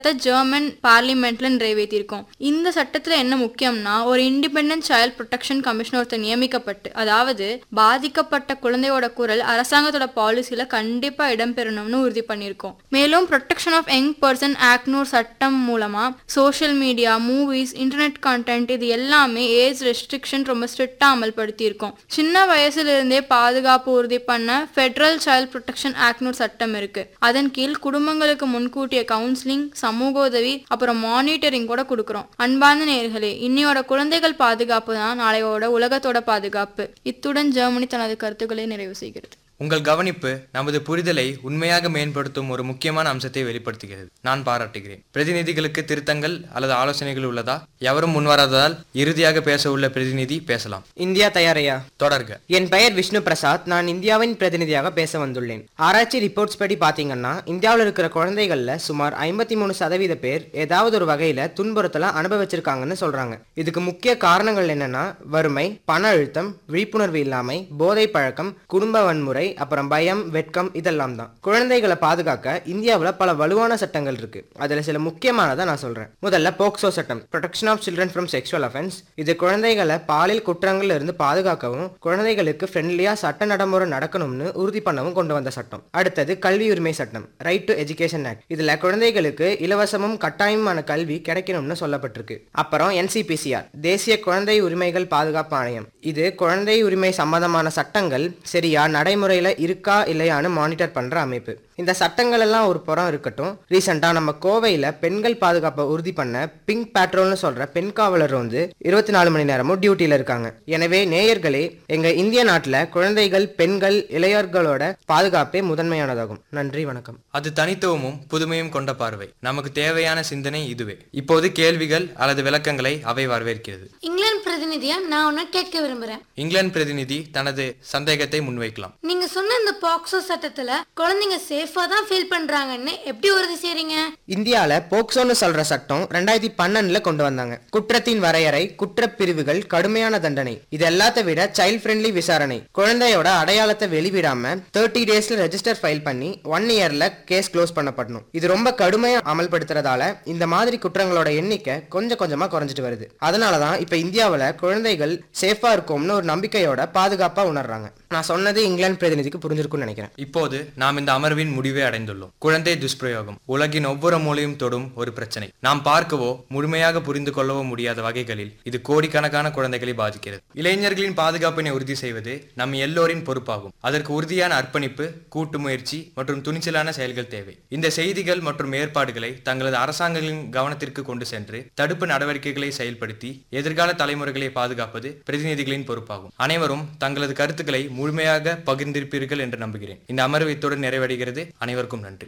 German பார்லிமெண்ட்ல நிறைவேற்றியிருக்கோம் இந்த சட்டத்துல என்ன முக்கியம்னா ஒரு இண்டிபெண்டன்ட் சைல்ட் ப்ரொடெக்ஷன் கமிஷன் ஒருத்தர் நியமிக்கப்பட்டு அதாவது பாதிக்கப்பட்ட குழந்தையோட குரல் அரசாங்கத்தோட பாலிசியில கண்டிப்பா இடம்பெறணும்னு உறுதி பண்ணியிருக்கோம் மேலும் ப்ரொடெக்ஷன் ஆஃப் யங் பர்சன் ஆக்ட்னு ஒரு சட்டம் மூலமா social media movies internet content இது எல்லாமே ஏஜ் ரெஸ்ட்ரிக்ஷன் ரொம்ப ஸ்ட்ரிக்டா அமல்படுத்தி இருக்கோம் சின்ன வயசுல இருந்தே பாதுகாப்பு உறுதி பண்ண ஃபெடரல் சைல்ட் ப்ரொடெக்ஷன் ஆக்ட்னு ஒரு சட்டம் இருக்கு அதன் கீழ் குடும்பங்களுக்கு முன்கூட்டிய கவுன்சிலிங் சமூக உதவி அப்புறம் மானிட்டரிங் கூட கொடுக்குறோம் அன்பார்ந்த நேர்களே இன்னையோட குழந்தைகள் பாதுகாப்பு தான் நாளையோட உலகத்தோட பாதுகாப்பு இத்துடன் ஜெர்மனி தனது கருத்துக்களை நிறைவு செய்கிறது உங்கள் கவனிப்பு நமது புரிதலை உண்மையாக மேம்படுத்தும் ஒரு முக்கியமான அம்சத்தை வெளிப்படுத்துகிறது நான் பாராட்டுகிறேன் பிரதிநிதிகளுக்கு திருத்தங்கள் அல்லது ஆலோசனைகள் உள்ளதா எவரும் முன்வராததால் இறுதியாக பேச உள்ள பிரதிநிதி பேசலாம் இந்தியா தயாரையா தொடர்க என் பெயர் விஷ்ணு பிரசாத் நான் இந்தியாவின் பிரதிநிதியாக பேச வந்துள்ளேன் ஆராய்ச்சி ரிப்போர்ட்ஸ் படி பாத்தீங்கன்னா இந்தியாவில் இருக்கிற குழந்தைகள்ல சுமார் ஐம்பத்தி மூணு சதவீத பேர் ஏதாவது ஒரு வகையில துன்புறுத்தல அனுபவிச்சிருக்காங்கன்னு சொல்றாங்க இதுக்கு முக்கிய காரணங்கள் என்னன்னா வறுமை பண அழுத்தம் விழிப்புணர்வு இல்லாமை போதை பழக்கம் குடும்ப வன்முறை அப்புறம் பயம் வெட்கம் இதெல்லாம் தான் குழந்தைகளை பாதுகாக்க இந்தியாவில் பல வலுவான சட்டங்கள் இருக்கு அதுல சில முக்கியமானதை நான் சொல்றேன் முதல்ல போக்சோ சட்டம் protection of children from sexual offence இது குழந்தைகளை பாலியல் குற்றங்கள்ல இருந்து பாதுகாக்கவும் குழந்தைகளுக்கு ஃப்ரெண்ட்லியா சட்ட நடைமுறை நடக்கணும்னு உறுதி பண்ணவும் கொண்டு வந்த சட்டம் அடுத்தது கல்வி உரிமை சட்டம் ரைட் டு எஜுகேஷன் ஆக்ட் இதுல குழந்தைகளுக்கு இலவசமும் கட்டாயமான கல்வி கிடைக்கணும்னு சொல்லப்பட்டிருக்கு அப்புறம் என்சிபிசிஆர் தேசிய குழந்தை உரிமைகள் பாதுகாப்பு ஆணையம் இது குழந்தை உரிமை சம்பந்தமான சட்டங்கள் சரியா நடைமுறையில இருக்கா இல்லையான்னு மானிட்டர் பண்ற அமைப்பு இந்த சட்டங்கள் எல்லாம் ஒரு புறம் இருக்கட்டும் ரீசெண்டா நம்ம கோவையில பெண்கள் பாதுகாப்பை உறுதி பண்ண பிங்க் பேட்ரோல்னு சொல்ற பெண் காவலர் வந்து இருபத்தி நாலு மணி நேரமும் டியூட்டில இருக்காங்க எனவே நேயர்களே எங்க இந்திய நாட்டுல குழந்தைகள் பெண்கள் இளையோர்களோட பாதுகாப்பே முதன்மையானதாகும் நன்றி வணக்கம் அது தனித்துவமும் புதுமையும் கொண்ட பார்வை நமக்கு தேவையான சிந்தனை இதுவே இப்போது கேள்விகள் அல்லது விளக்கங்களை அவை வரவேற்கிறது இங்கிலாந்து பிரதிநிதியா நான் ஒன்று கேட்க விரும்புறேன் இங்கிலாந்து பிரதிநிதி தனது சந்தேகத்தை முன்வைக்கலாம் நீங்க சொன்ன இந்த பாக்ஸோ சட்டத்துல குழந்தைங்க சேஃபா தான் ஃபீல் பண்றாங்கன்னு எப்படி உறுதி செய்றீங்க இந்தியால போக்சோன்னு சொல்ற சட்டம் ரெண்டாயிரத்தி பன்னெண்டுல கொண்டு வந்தாங்க குற்றத்தின் வரையறை குற்றப் பிரிவுகள் கடுமையான தண்டனை இது எல்லாத்த விட சைல்ட் ஃப்ரெண்ட்லி விசாரணை குழந்தையோட அடையாளத்தை வெளிவிடாம தேர்ட்டி டேஸ்ல ரெஜிஸ்டர் ஃபைல் பண்ணி ஒன் இயர்ல கேஸ் க்ளோஸ் பண்ணப்படணும் இது ரொம்ப கடுமையா அமல்படுத்துறதால இந்த மாதிரி குற்றங்களோட எண்ணிக்கை கொஞ்சம் கொஞ்சமா குறைஞ்சிட்டு வருது அதனாலதான் இப்ப இந்தியாவுல குழந்தைகள் சேஃபா இருக்கும்னு ஒரு நம்பிக்கையோட பாதுகாப்பா உணர்றாங்க நான் சொன்னது இங்கிலாந்து பிரதிநிதிக்கு புரிஞ்சிருக்கும்னு நினைக்கிறேன் இப்போது நாம் இந்த அமர்வின் முடிவை அடைந்துள்ளோம் குழந்தை துஷ்பிரயோகம் உலகின் ஒவ்வொரு மூலையும் தொடும் ஒரு பிரச்சனை நாம் பார்க்கவோ முழுமையாக புரிந்து கொள்ளவோ முடியாத வகைகளில் இது கோடிக்கணக்கான குழந்தைகளை பாதிக்கிறது இளைஞர்களின் பாதுகாப்பினை உறுதி செய்வது நம் எல்லோரின் பொறுப்பாகும் அதற்கு உறுதியான அர்ப்பணிப்பு கூட்டு முயற்சி மற்றும் துணிச்சலான செயல்கள் தேவை இந்த செய்திகள் மற்றும் ஏற்பாடுகளை தங்களது அரசாங்கங்களின் கவனத்திற்கு கொண்டு சென்று தடுப்பு நடவடிக்கைகளை செயல்படுத்தி எதிர்கால தலைமுறைகளை பாதுகாப்பது பிரதிநிதிகளின் பொறுப்பாகும் அனைவரும் தங்களது கருத்துக்களை முழுமையாக பகிர்ந்திருப்பீர்கள் என்று நம்புகிறேன் இந்த அமர்வு இத்துடன் நிறைவடைகிறது அனைவருக்கும் நன்றி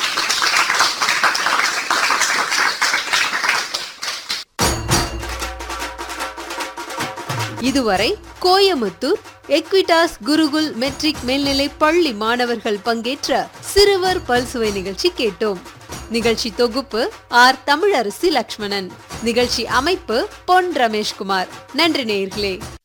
இதுவரை கோயமுத்தூர் எக்விடாஸ் குருகுல் மெட்ரிக் மேல்நிலை பள்ளி மாணவர்கள் பங்கேற்ற சிறுவர் பல்சுவை நிகழ்ச்சி கேட்டோம் நிகழ்ச்சி தொகுப்பு ஆர் தமிழரசி லக்ஷ்மணன் நிகழ்ச்சி அமைப்பு பொன் ரமேஷ்குமார் நன்றி நேயர்களே